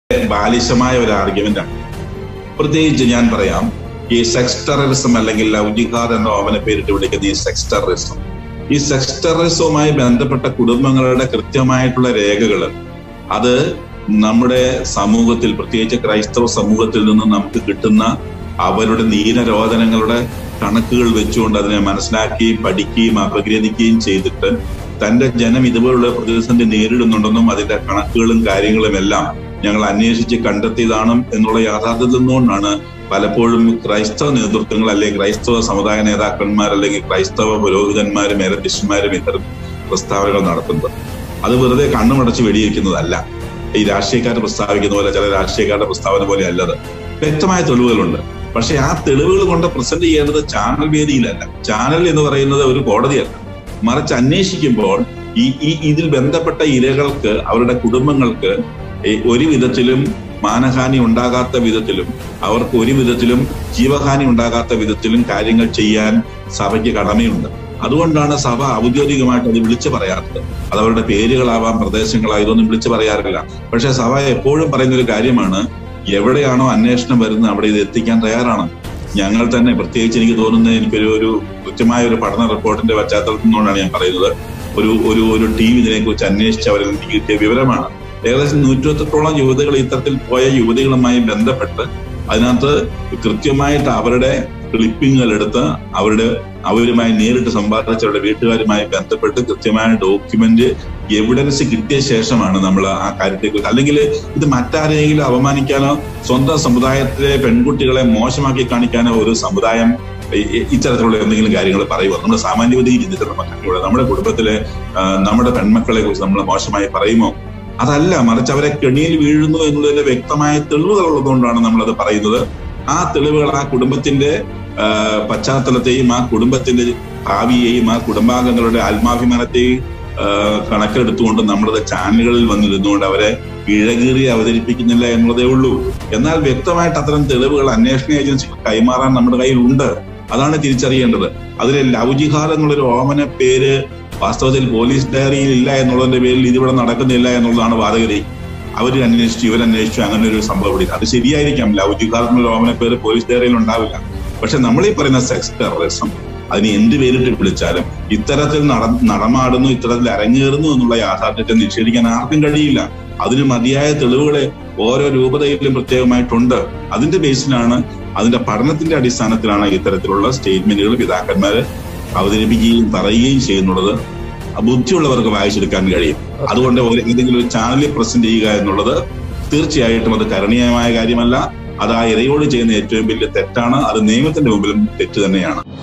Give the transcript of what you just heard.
ബാലിശമായ ഒരു ആർഗ്യുമെന്റ് ആണ് പ്രത്യേകിച്ച് ഞാൻ പറയാം ഈ സെക്സ് ടെററിസം അല്ലെങ്കിൽ ലവ് ജിഹാദ് എന്ന ഓമന പേരിട്ട് വിളിക്കുന്ന ഈ സെക്സ് ടെററിസം ഈ സെക്സ് ടെററിസവുമായി ബന്ധപ്പെട്ട കുടുംബങ്ങളുടെ കൃത്യമായിട്ടുള്ള രേഖകൾ അത് നമ്മുടെ സമൂഹത്തിൽ പ്രത്യേകിച്ച് ക്രൈസ്തവ സമൂഹത്തിൽ നിന്ന് നമുക്ക് കിട്ടുന്ന അവരുടെ ദീനരോധനങ്ങളുടെ കണക്കുകൾ വെച്ചുകൊണ്ട് അതിനെ മനസ്സിലാക്കുകയും പഠിക്കുകയും അപഗ്രഥിക്കുകയും ചെയ്തിട്ട് തന്റെ ജനം ഇതുപോലുള്ള പ്രതിസന്ധി നേരിടുന്നുണ്ടെന്നും അതിന്റെ കണക്കുകളും കാര്യങ്ങളും എല്ലാം ഞങ്ങൾ അന്വേഷിച്ച് കണ്ടെത്തിയതാണ് എന്നുള്ള യാഥാർത്ഥ്യത്തിൽ നിന്നുകൊണ്ടാണ് പലപ്പോഴും ക്രൈസ്തവ നേതൃത്വങ്ങൾ അല്ലെങ്കിൽ ക്രൈസ്തവ സമുദായ നേതാക്കന്മാർ അല്ലെങ്കിൽ ക്രൈസ്തവ പുരോഹിതന്മാരും മേലധ്യക്ഷന്മാരും ഇത്തരം പ്രസ്താവനകൾ നടത്തുന്നത് അത് വെറുതെ കണ്ണുമടച്ച് വെടിവെക്കുന്നതല്ല ഈ രാഷ്ട്രീയക്കാർ പ്രസ്താവിക്കുന്ന പോലെ ചില രാഷ്ട്രീയക്കാരുടെ പ്രസ്താവന പോലെ അല്ലത് വ്യക്തമായ തെളിവുകളുണ്ട് പക്ഷെ ആ തെളിവുകൾ കൊണ്ട് പ്രസന്റ് ചെയ്യേണ്ടത് ചാനൽ വേദിയിലല്ല ചാനൽ എന്ന് പറയുന്നത് ഒരു കോടതിയല്ല മറിച്ച് അന്വേഷിക്കുമ്പോൾ ഈ ഈ ഇതിൽ ബന്ധപ്പെട്ട ഇരകൾക്ക് അവരുടെ കുടുംബങ്ങൾക്ക് ഒരു വിധത്തിലും മാനഹാനി ഉണ്ടാകാത്ത വിധത്തിലും അവർക്ക് ഒരു വിധത്തിലും ജീവഹാനി ഉണ്ടാകാത്ത വിധത്തിലും കാര്യങ്ങൾ ചെയ്യാൻ സഭയ്ക്ക് കടമയുണ്ട് അതുകൊണ്ടാണ് സഭ ഔദ്യോഗികമായിട്ട് അത് വിളിച്ചു പറയാത്തത് അത് അവരുടെ പേരുകളാവാം പ്രദേശങ്ങളാവാം ഇതൊന്നും വിളിച്ചു പറയാറില്ല പക്ഷെ സഭ എപ്പോഴും പറയുന്ന ഒരു കാര്യമാണ് എവിടെയാണോ അന്വേഷണം വരുന്നത് അവിടെ ഇത് എത്തിക്കാൻ തയ്യാറാണ് ഞങ്ങൾ തന്നെ പ്രത്യേകിച്ച് എനിക്ക് തോന്നുന്നത് എനിക്കൊരു ഒരു കൃത്യമായ ഒരു പഠന റിപ്പോർട്ടിന്റെ പശ്ചാത്തലത്തിൽ നിന്നുകൊണ്ടാണ് ഞാൻ പറയുന്നത് ഒരു ഒരു ഒരു ടീം ഇതിനെക്കുറിച്ച് അന്വേഷിച്ച് അവരിൽ എനിക്ക് കിട്ടിയ വിവരമാണ് ഏകദേശം നൂറ്റൊത്തോളം യുവതികൾ ഇത്തരത്തിൽ പോയ യുവതികളുമായി ബന്ധപ്പെട്ട് അതിനകത്ത് കൃത്യമായിട്ട് അവരുടെ ക്ലിപ്പിങ്ങുകൾ എടുത്ത് അവരുടെ അവരുമായി നേരിട്ട് സമ്പാദിച്ചവരുടെ വീട്ടുകാരുമായി ബന്ധപ്പെട്ട് കൃത്യമായ ഡോക്യുമെന്റ് എവിഡൻസ് കിട്ടിയ ശേഷമാണ് നമ്മൾ ആ കാര്യത്തെക്കുറിച്ച് അല്ലെങ്കിൽ ഇത് മറ്റാരെങ്കിലും അപമാനിക്കാനോ സ്വന്തം സമുദായത്തിലെ പെൺകുട്ടികളെ മോശമാക്കി കാണിക്കാനോ ഒരു സമുദായം ഇത്തരത്തിലുള്ള എന്തെങ്കിലും കാര്യങ്ങൾ പറയുമോ നമ്മുടെ സാമാന്യവതിയിൽ ചിന്തിച്ചിട്ട് നമുക്ക് നമ്മുടെ കുടുംബത്തിലെ നമ്മുടെ പെൺമക്കളെ കുറിച്ച് നമ്മൾ മോശമായി പറയുമോ അതല്ല മറിച്ച് അവരെ കെണിയിൽ വീഴുന്നു എന്നുള്ളതിന്റെ വ്യക്തമായ തെളിവുകൾ ഉള്ളതുകൊണ്ടാണ് നമ്മളത് പറയുന്നത് ആ തെളിവുകൾ ആ കുടുംബത്തിന്റെ പശ്ചാത്തലത്തെയും ആ കുടുംബത്തിന്റെ ഭാവിയെയും ആ കുടുംബാംഗങ്ങളുടെ ആത്മാഭിമാനത്തെയും കണക്കിലെടുത്തുകൊണ്ട് നമ്മളത് ചാനലുകളിൽ വന്നിരുന്നുകൊണ്ട് അവരെ ഇഴകീറി അവതരിപ്പിക്കുന്നില്ല എന്നുള്ളതേ ഉള്ളൂ എന്നാൽ വ്യക്തമായിട്ട് അത്തരം തെളിവുകൾ അന്വേഷണ ഏജൻസികൾ കൈമാറാൻ നമ്മുടെ കയ്യിൽ ഉണ്ട് അതാണ് തിരിച്ചറിയേണ്ടത് അതിലെ ലവ് ജിഹാദ് എന്നുള്ളൊരു ഓമന പേര് വാസ്തവത്തിൽ പോലീസ് ഡയറിയിൽ ഇല്ല എന്നുള്ളതിന്റെ പേരിൽ ഇതിവിടെ നടക്കുന്നില്ല എന്നുള്ളതാണ് വാദഗതി അവർ അന്വേഷിച്ചു ഇവരന്വേഷിച്ചു അങ്ങനെ ഒരു സംഭവം ഇവിടെ അത് ശരിയായിരിക്കാം ലവ് ജിഹാദ് എന്നുള്ള ഓമന പേര് പോലീസ് ഡയറിയിൽ ഉണ്ടാവില്ല പക്ഷെ നമ്മൾ ഈ പറയുന്ന സെക്സ് ടെററിസം അതിന് എന്ത് പേരിട്ട് വിളിച്ചാലും ഇത്തരത്തിൽ നട നടമാടുന്നു ഇത്തരത്തിൽ അരങ്ങേറുന്നു എന്നുള്ള യാഥാർത്ഥ്യത്തെ നിഷേധിക്കാൻ ആർക്കും കഴിയില്ല അതിന് മതിയായ തെളിവുകളെ ഓരോ രൂപതയിലും പ്രത്യേകമായിട്ടുണ്ട് അതിന്റെ ബേസിലാണ് അതിന്റെ പഠനത്തിന്റെ അടിസ്ഥാനത്തിലാണ് ഇത്തരത്തിലുള്ള സ്റ്റേറ്റ്മെന്റുകൾ പിതാക്കന്മാര് അവതരിപ്പിക്കുകയും പറയുകയും ചെയ്യുന്നുള്ളത് ബുദ്ധിയുള്ളവർക്ക് വായിച്ചെടുക്കാൻ കഴിയും അതുകൊണ്ട് ഏതെങ്കിലും ഒരു ചാനലിൽ പ്രസന്റ് ചെയ്യുക എന്നുള്ളത് തീർച്ചയായിട്ടും അത് കരണീയമായ കാര്യമല്ല അത് ആ ഇരയോട് ചെയ്യുന്ന ഏറ്റവും വലിയ തെറ്റാണ് അത് നിയമത്തിന്റെ മുമ്പിലും തെറ്റ് തന്നെയാണ്